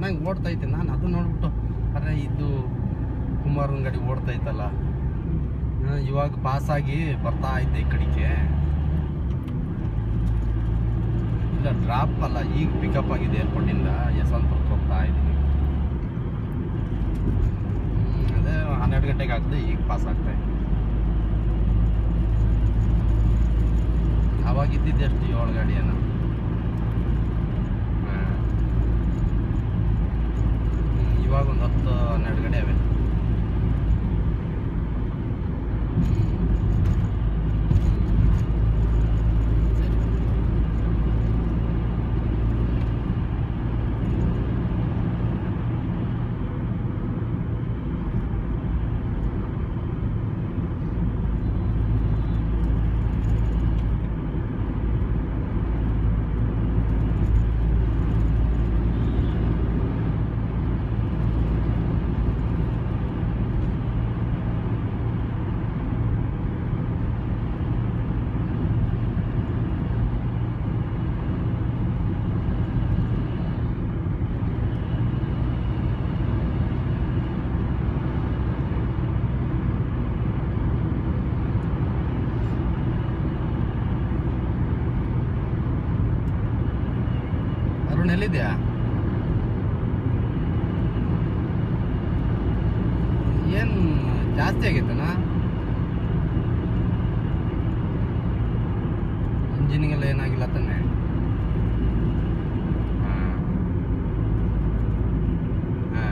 ಚೆನ್ನಾಗಿ ಓಡ್ತೈತೆ ನಾನು ಅದು ನೋಡ್ಬಿಟ್ಟು ಅರೆ ಇದು ಕುಮಾರನ ಗಾಡಿ ಓಡ್ತೈತಲ್ಲ ಆ, ಇವಾಗ ಪಾಸ್ ಆಗಿ ಬರ್ತಾ ಇದ್ದೆ ಈ ಕಡೆಗೆ ಇಲ್ಲ ಡ್ರಾಪ್ ಅಲ್ಲ ಈಗ ಪಿಕಪ್ ಆಗಿದೆ ಏರ್ಪೋರ್ಟಿಂದ ಯಶವಂತಪುರಕ್ಕೆ ಹೋಗ್ತಾ ಇದ್ದೀನಿ ಹ್ಮ್, ಅದೇ ಹನ್ನೆರಡು ಗಂಟೆಗೆ ಆಗ್ತದೆ ಈಗ ಪಾಸ್ ಆಗ್ತಾ ಇದೆ ಅವಾಗ ಇದ್ದಿದ್ದು ಎಷ್ಟು ಏಳು ಗಾಡಿ ಏನೋ ಹಾ. ಹ್ಮ್, ಇವಾಗ ಒಂದು ಹತ್ತು ಹನ್ನೆರಡು ಗಾಡಿ ಅವೆ ಸರಿ. ಅರುಣ್ ಎಲ್ಲಿದ್ಯಾ ಏನ್ ಜಾಸ್ತಿ ಆಗೈತನ ಇಂಜಿನಿಗೆಲ್ಲ ಏನಾಗಿಲ್ಲ ತಾನೆ ಹಾ. ಹಾ.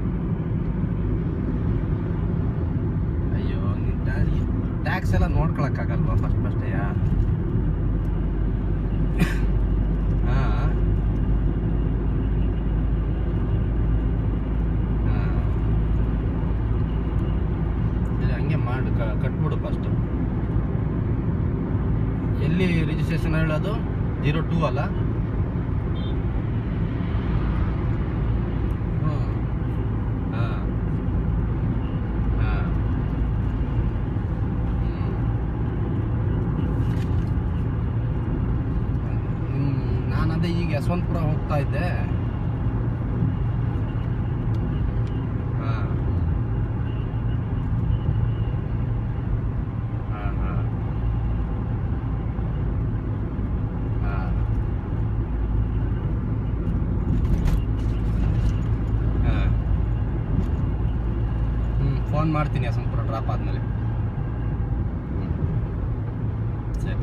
ಅಯ್ಯೋ ಟ್ಯಾಕ್ಸ್ ಎಲ್ಲ ನೋಡ್ಕೊಳಕ್ಕಾಗಲ್ವಾ ಫಸ್ಟ್ ಫಸ್ಟೇ ಹಾ ಹಾ. ಸರಿ, ಹಂಗೆ ಮಾಡು ಕ- ಕಟ್ಬಿಡು ಫಸ್ಟ್ ಎಲ್ಲಿ ರಿಜಿಸ್ಟ್ರೇಷನ್ ಹೇಳೋದು ಜೀರೋ ಟೂ ಅಲ್ಲ ಹ್ಮ್. ಹಾ. ಹಾ. ಹ್ಮ್. ನಾನು ಅದೇ ಈಗ ಯಶವಂತಪುರ ಹೋಗ್ತಾ ಇದ್ದೆ ಹಾ. ಹಾ, ಹಾ. ಹಾ. ಹಾ. ಹ್ಮ್ ಫೋನ್ ಮಾಡ್ತೀನಿ ಯಶವಂತಪುರ ಡ್ರಾಪ್ ಆದ್ಮೇಲೆ ಹ್ಮ್. ಸರಿ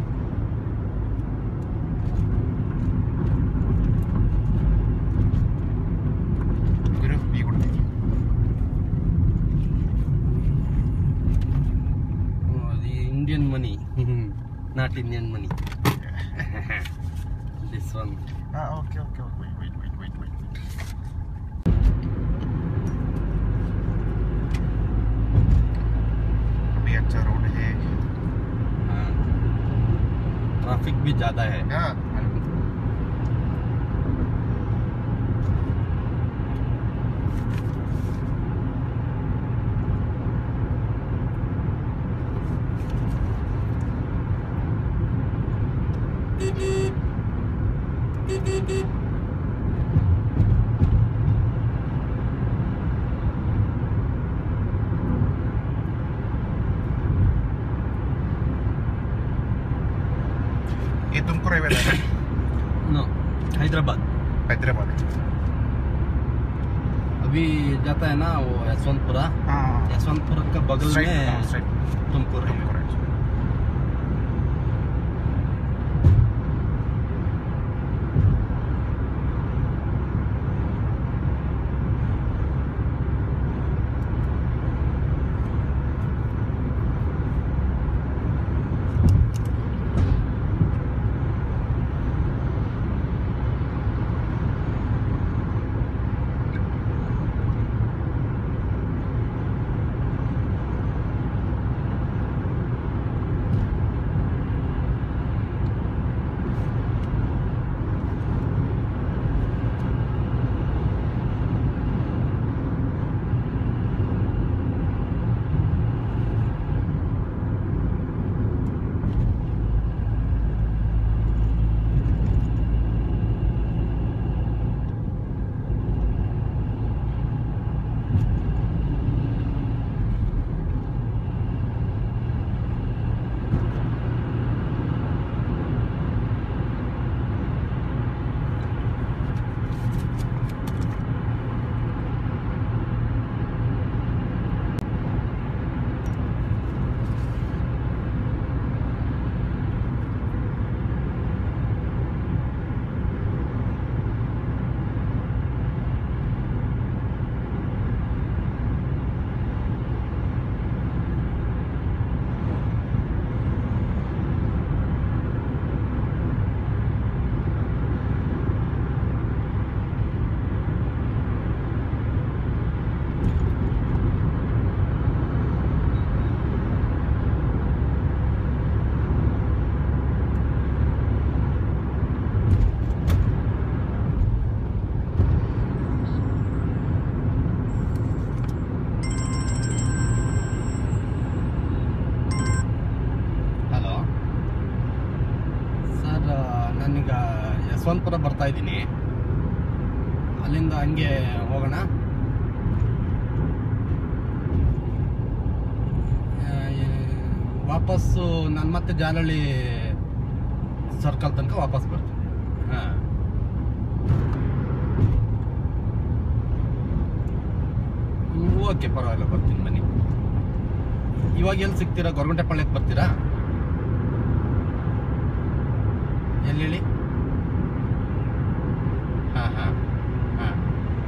ಗುರು ಟೀ ಕೊಡ್ತೀನಿ Indian money not Indian money this one Ah, okay, okay, okay. Wait, wait, wait, wait, wait. अभी अच्छा रोड है ट्रैफिक भी ज़्यादा है हाँ ये तुमको रेवेल है नो हैदराबाद हैदराबाद अभी जाता है ना वो यशवंतपुरा हाँ यशवंतपुर का बगल स्ट्राइट में स्ट्राइट तुमको तुमको राइट ಈಗ ಯಶವಂತಪುರ ಬರ್ತಾ ಇದ್ದೀನಿ ಅಲ್ಲಿಂದ ಹಂಗೆ ಹೋಗೋಣ ಆ, ಈ- ವಾಪಸ್ಸು ನಾನು ಮತ್ತೆ ಜಾಲಹಳ್ಳಿ ಸರ್ಕಲ್ ತನಕ ವಾಪಸ್ ಬರ್ತೀನಿ ಹಾಂ ಓಕೆ ಪರವಾಗಿಲ್ಲ ಬರ್ತೀನಿ ಬನ್ನಿ ಇವಾಗ ಎಲ್ಲಿ ಸಿಗ್ತೀರಾ ಗೊರಗುಂಟೆ ಪಾಳ್ಯಕ್ಕೆ ಬರ್ತೀರಾ ಎಲ್ಲಿ ಹೇಳಿ ಹಾಂ ಹಾಂ ಹಾಂ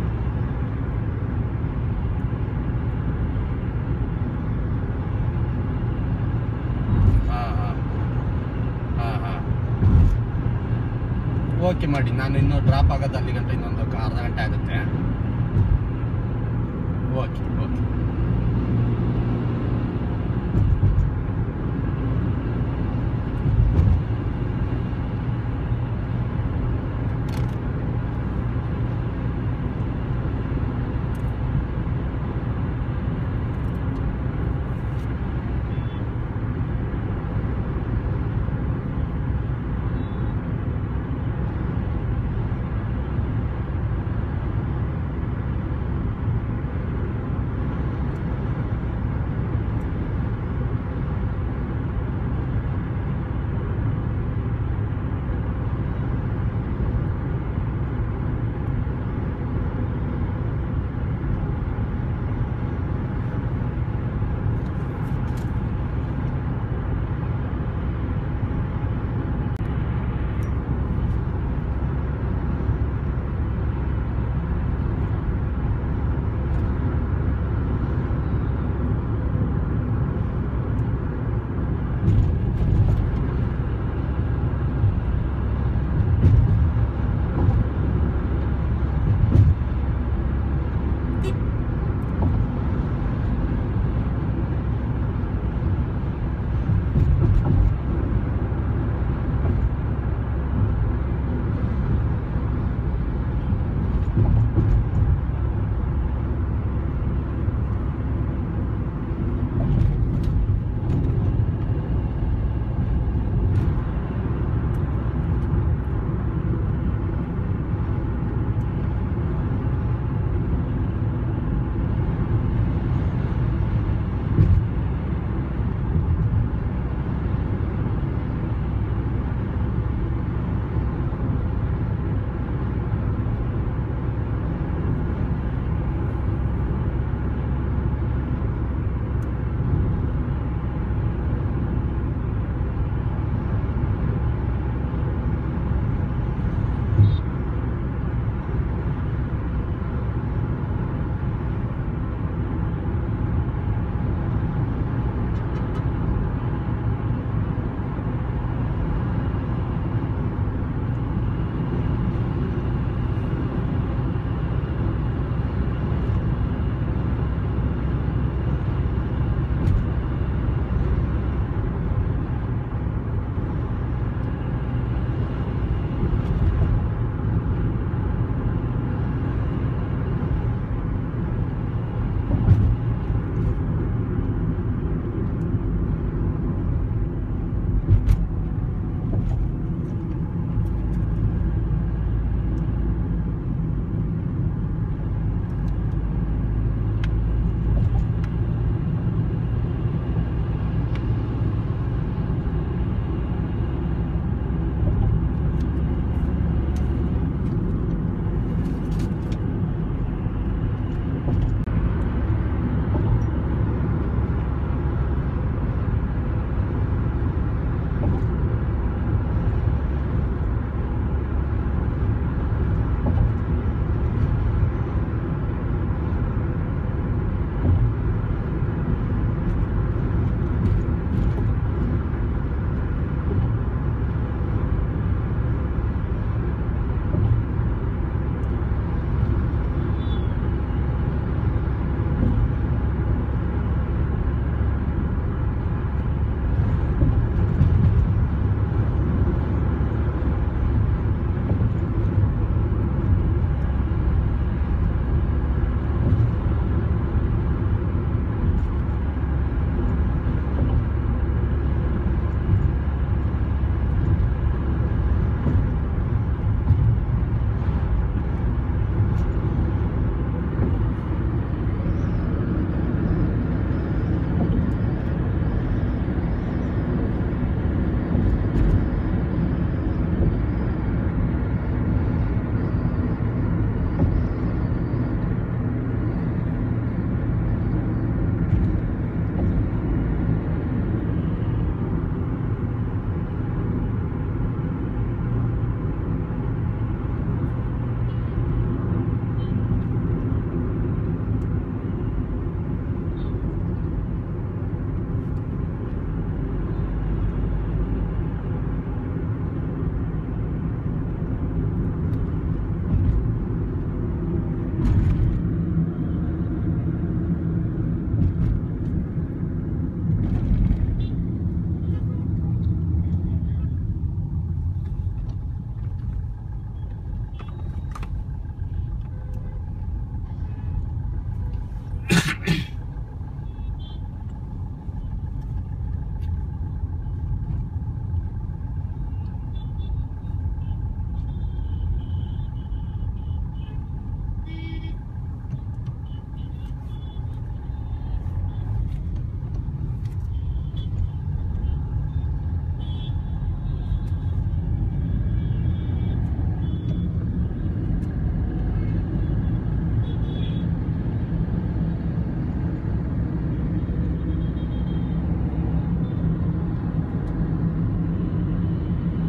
ಹಾಂ ಹಾಂ ಹಾಂ ಹಾಂ ಓಕೆ ಮಾಡಿ ನಾನು ಇನ್ನೂ ಡ್ರಾಪ್ ಆಗೋದು ಅಲ್ಲಿ ಗಂಟೆ ಇನ್ನೊಂದು ಅರ್ಧ ಗಂಟೆ ಆಗುತ್ತೆ ಓಕೆ ಓಕೆ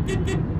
ಹ್ಮ್